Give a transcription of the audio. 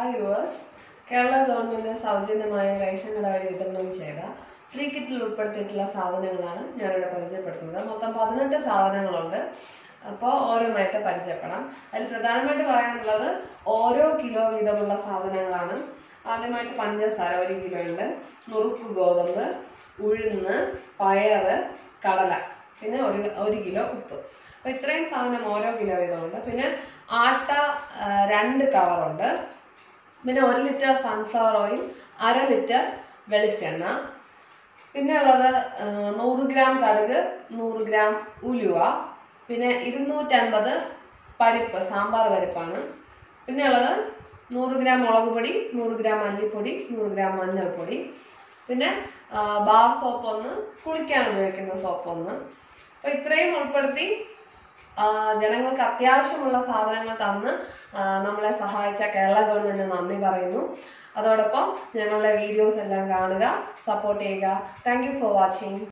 hi viewers Kerala government സൗജന്യമായ ration കട വഴി വിതരണം ചെയ്ത ഫ്രീ കിറ്റിൽ ഉൾപ്പെടുത്തിയിട്ടുള്ള സാധനങ്ങളാണ് ഞാനിവിടെ പരിചയപ്പെടുത്തുന്നത് മൊത്തം പതിനെട്ട് സാധനങ്ങളുണ്ട് അപ്പോൾ ഓരോന്നായിട്ട് പരിചയപ്പെടാം അതിൽ പ്രധാനമായിട്ട് പറയാനുള്ളത് ഓരോ കിലോ വീതമുള്ള സാധനങ്ങളാണ് ആദ്യമായിട്ട് പഞ്ചസാര ഒരു കിലോ ഉണ്ട് നുറുക്ക് ഗോതമ്പ് ഉഴുന്ന് പയറ് കടല പിന്നെ ഒരു ഒരു കിലോ ഉപ്പ് അപ്പൊ ഇത്രയും സാധനം ഓരോ കിലോ വീതമുണ്ട് പിന്നെ ആട്ട ആ, രണ്ട് കവറുണ്ട് പിന്നെ ഒരു ലിറ്റർ സൺഫ്ലവർ ഓയിൽ അര ലിറ്റർ വെളിച്ചെണ്ണ പിന്നെ ഉള്ളത് ആ, നൂറ് ഗ്രാം കടുക് നൂറ് ഗ്രാം ഉലുവ പിന്നെ ഇരുന്നൂറ്റൻപത് പരിപ്പ് സാമ്പാർ പരിപ്പാണ് പിന്നെ ഉള്ളത് നൂറ് ഗ്രാം മുളക് പൊടി നൂറ് ഗ്രാം മല്ലിപ്പൊടി നൂറ് ഗ്രാം മഞ്ഞൾപ്പൊടി പിന്നെ ആ, ബാർ സോപ്പ് ഒന്ന് കുളിക്കാൻ ഉപയോഗിക്കുന്ന സോപ്പ് ഒന്ന് അപ്പൊ ഇത്രയും ഉൾപ്പെടുത്തി ആ, ജനങ്ങൾക്ക് അത്യാവശ്യമുള്ള സാധനങ്ങൾ തന്ന് ആ, നമ്മളെ സഹായിച്ച കേരള ഗവൺമെന്റിന് നന്ദി പറയുന്നു അതോടൊപ്പം ഞങ്ങളുടെ വീഡിയോസ് എല്ലാം കാണുക സപ്പോർട്ട് ചെയ്യുക താങ്ക് യു ഫോർ വാച്ചിങ്